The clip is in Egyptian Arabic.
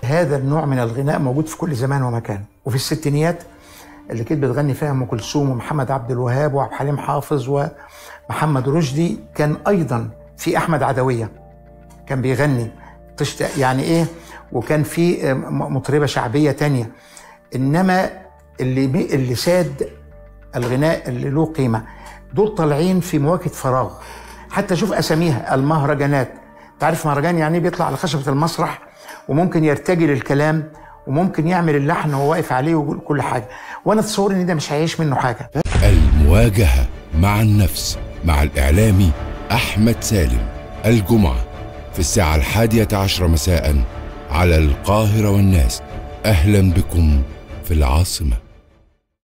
هذا النوع من الغناء موجود في كل زمان ومكان وفي الستينيات اللي كانت بتغني فيها ام كلثوم ومحمد عبد الوهاب وعبد الحليم حافظ ومحمد رشدي كان ايضا في احمد عدويه كان بيغني تشت يعني ايه وكان في مطربه شعبيه تانية انما اللي اللي ساد الغناء اللي له قيمه دول طالعين في مواجهه فراغ حتى شوف اساميها المهرجانات تعرف مهرجان يعني بيطلع على خشبه المسرح وممكن يرتجل الكلام وممكن يعمل اللحن وهو واقف عليه ويقول كل حاجه وانا اتصور ان ده مش هيعيش منه حاجه المواجهة مع النفس مع الإعلامي أحمد سالم الجمعة في الساعة الحادية عشر مساء على القاهرة والناس أهلا بكم في العاصمة